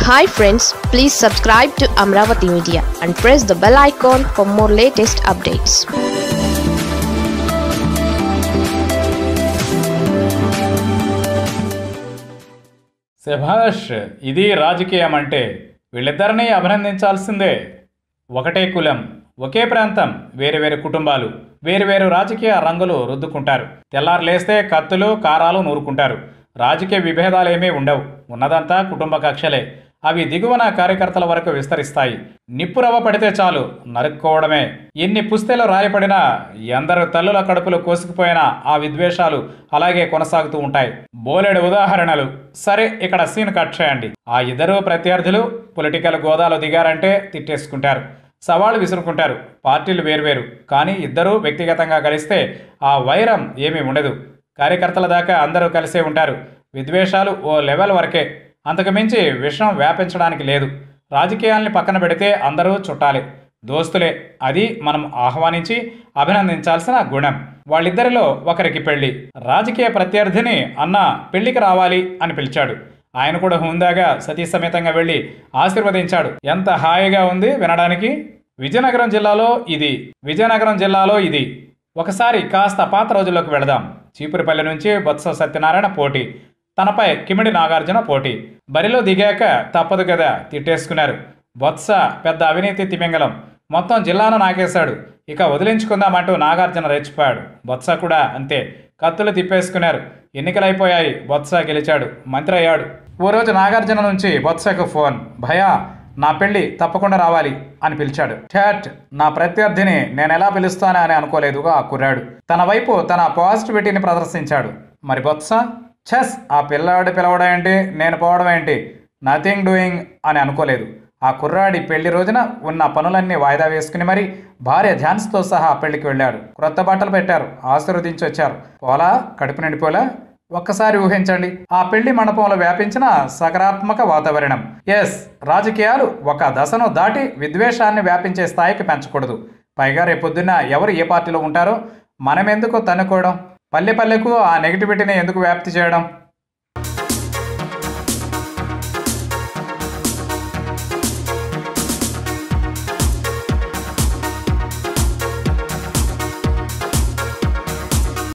hi friends please subscribe to Amaravati media and press the bell icon for more latest updates శభాష్ ఇది రాజకీయం అంటే వీళ్ళిద్దరినీ అభినందించాల్సిందే ఒకటే కులం ఒకే ప్రాంతం వేరు వేరు కుటుంబాలు వేరు వేరు రాజకీయ రంగులు రుద్దుకుంటారు తెల్లారు లేస్తే కత్తులు కారాలు నూరుకుంటారు రాజకీయ విభేదాలు ఏమీ ఉండవు ఉన్నదంతా కుటుంబ కక్షలే అవి దిగువన కార్యకర్తల వరకు విస్తరిస్తాయి నిప్పురవ్వ పడితే చాలు నరుక్కోవడమే ఎన్ని పుస్తెలు రాయపడినా ఎందరు తల్లుల కడుపులు కోసుకుపోయినా ఆ విద్వేషాలు అలాగే కొనసాగుతూ ఉంటాయి బోలెడు ఉదాహరణలు సరే ఇక్కడ సీన్ కట్ చేయండి ఆ ఇద్దరు ప్రత్యర్థులు పొలిటికల్ గోదాలో దిగారంటే తిట్టేసుకుంటారు సవాళ్ళు విసురుకుంటారు పార్టీలు వేరువేరు కానీ ఇద్దరూ వ్యక్తిగతంగా కలిస్తే ఆ వైరం ఏమీ ఉండదు కార్యకర్తల దాకా అందరూ కలిసే ఉంటారు విద్వేషాలు ఓ లెవెల్ వరకే అంతకు మించి విషం వ్యాపించడానికి లేదు రాజకీయాల్ని పక్కన పెడితే అందరూ చుట్టాలే దోస్తులే అది మనం ఆహ్వానించి అభినందించాల్సిన గుణం వాళ్ళిద్దరిలో ఒకరికి పెళ్లి రాజకీయ ప్రత్యర్థిని అన్న పెళ్లికి రావాలి అని పిలిచాడు ఆయన కూడా హుందాగా సతీ సమేతంగా వెళ్ళి ఆశీర్వదించాడు ఎంత హాయిగా ఉంది వినడానికి విజయనగరం జిల్లాలో ఇది విజయనగరం జిల్లాలో ఇది ఒకసారి కాస్త పాత రోజుల్లోకి వెళదాం చీపురిపల్లి నుంచి బొత్స సత్యనారాయణ పోటీ తనపై కిమిడి నాగార్జున పోటీ బరిలో దిగాక తప్పదు కదా తిట్టేసుకున్నారు బొత్స పెద్ద అవినీతి తిమింగలం మొత్తం జిల్లాను నాకేశాడు ఇక వదిలించుకుందామంటూ నాగార్జున రెచ్చిపోయాడు బొత్స కూడా అంతే కత్తులు తిప్పేసుకున్నారు ఎన్నికలైపోయాయి బొత్స గెలిచాడు మంత్రి అయ్యాడు ఓ రోజు నాగార్జున నుంచి బొత్సకు ఫోన్ భయా నా పెళ్లి తప్పకుండా రావాలి అని పిలిచాడు ఛాట్ నా ప్రత్యర్థిని నేను ఎలా పిలుస్తానా అని అనుకోలేదుగా ఆ కుర్రాడు తన వైపు తన పాజిటివిటీని ప్రదర్శించాడు మరి బొత్స ఛస్ ఆ పిల్లాడు పిలవడం ఏంటి నేను పోవడం ఏంటి నథింగ్ డూయింగ్ అని అనుకోలేదు ఆ కుర్రాడి పెళ్లి రోజున ఉన్న పనులన్నీ వాయిదా వేసుకుని మరి భార్య ఝాన్స్తో సహా పెళ్లికి వెళ్ళాడు క్రొత్త బట్టలు పెట్టారు ఆశీర్వదించి వచ్చారు పోలా కడుపు నిండిపోలా ఒక్కసారి ఊహించండి ఆ పెళ్లి మండపంలో వ్యాపించిన సకారాత్మక వాతావరణం ఎస్ రాజకీయాలు ఒక దశను దాటి విద్వేషాన్ని వ్యాపించే స్థాయికి పెంచకూడదు పైగా రేపొద్దున్న ఎవరు ఏ పార్టీలో ఉంటారో మనమెందుకు తన్నుకోవడం పల్లె పల్లెకు ఆ నెగిటివిటీని ఎందుకు వ్యాప్తి చేయడం